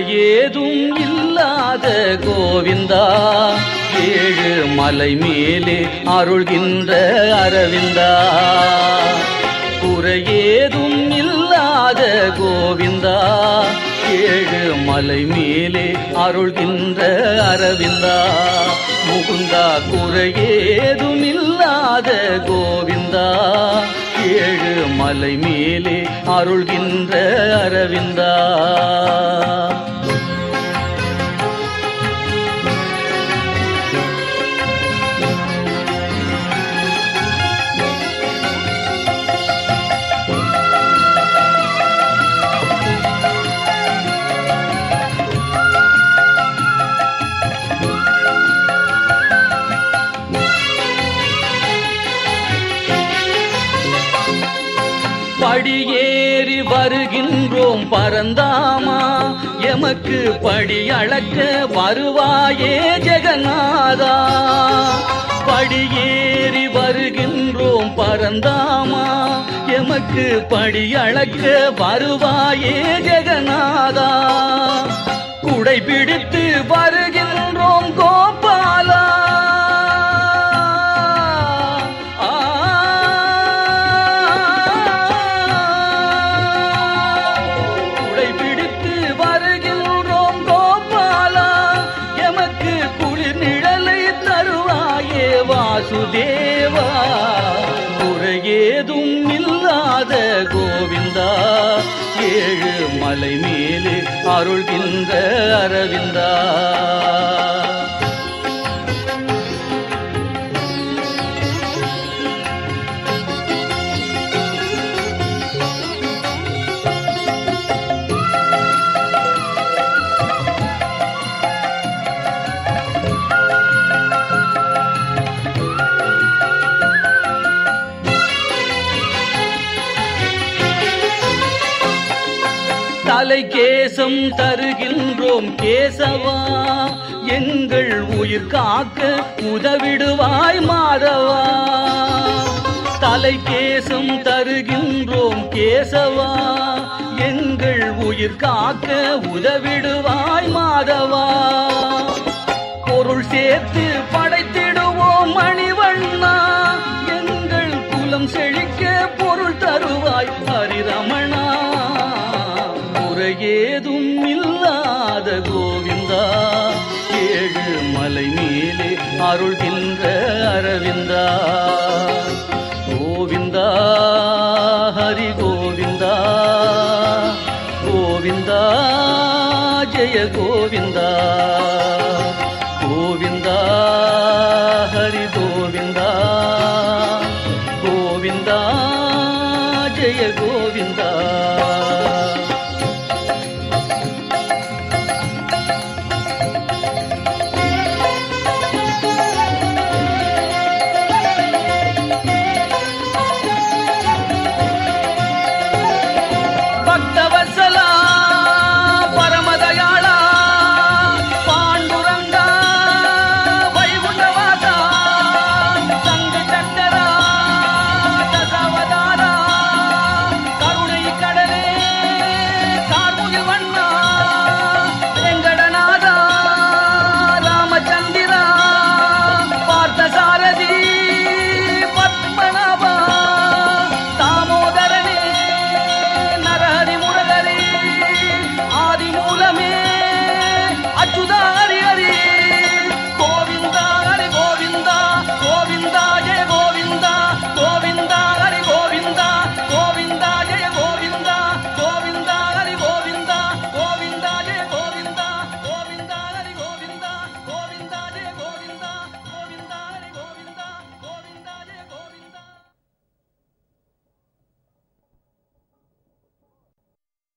குறையேதும் இல்லாத கோவிந்தா ஏழு மலை மேலே அருள்கின்ற அரவிந்தா குறையேதும் இல்லாத கோவிந்தா ஏழு மலை மேலே அருள்கின்ற அரவிந்தா முகுந்தா குறையேதும் இல்லாத கோவிந்தா ஏழு மலை மேலே அருள்கின்ற அரவிந்தா படியேறி வருகின்றோம் பரந்தாமா எமக்கு படி அளக்க வருவாயே ஜெகநாதா படியேறி வருகின்றோம் பரந்தாமா எமக்கு படி அளக்க வருவாயே ஜெகநாதா குடை பிடித்து வருகின்றோம் கோபாலா ஆ குடை பிடித்து வருகின்றோம் கோபாலா எமக்கு குளிர் நிழலை தருவாயே வாசுதேவா குறையேதும் இல்லாத கோவிந்தா ஏழு மலை மேலே அருள்கின்ற அரவிந்தா தலை கேசம் தருகின்றோம் கேசவா எங்கள் உயிர் காக்க உதவிடுவாய் மாதவா தலை கேசம் தருகின்றோம் கேசவா எங்கள் உயிர் காக்க உதவிடுவாய் மாதவா பொருள் சேர்த்து படைத்திடுவோம் மணிவண்ணா எங்கள் குலம் செழிக்க பொருள் தருவாய் ஹரிரமணா முறையேதும் இல்லாத கோவிந்தா ஏழு மலை மேலே அருள்கின்ற அரவிந்தா கோவிந்தா ஹரி கோவிந்தா கோவிந்தா ஜெய கோவிந்தா கோவிந்தா ஹரி கோவிந்தா கோவிந்தா ஜெய கோவிந்தா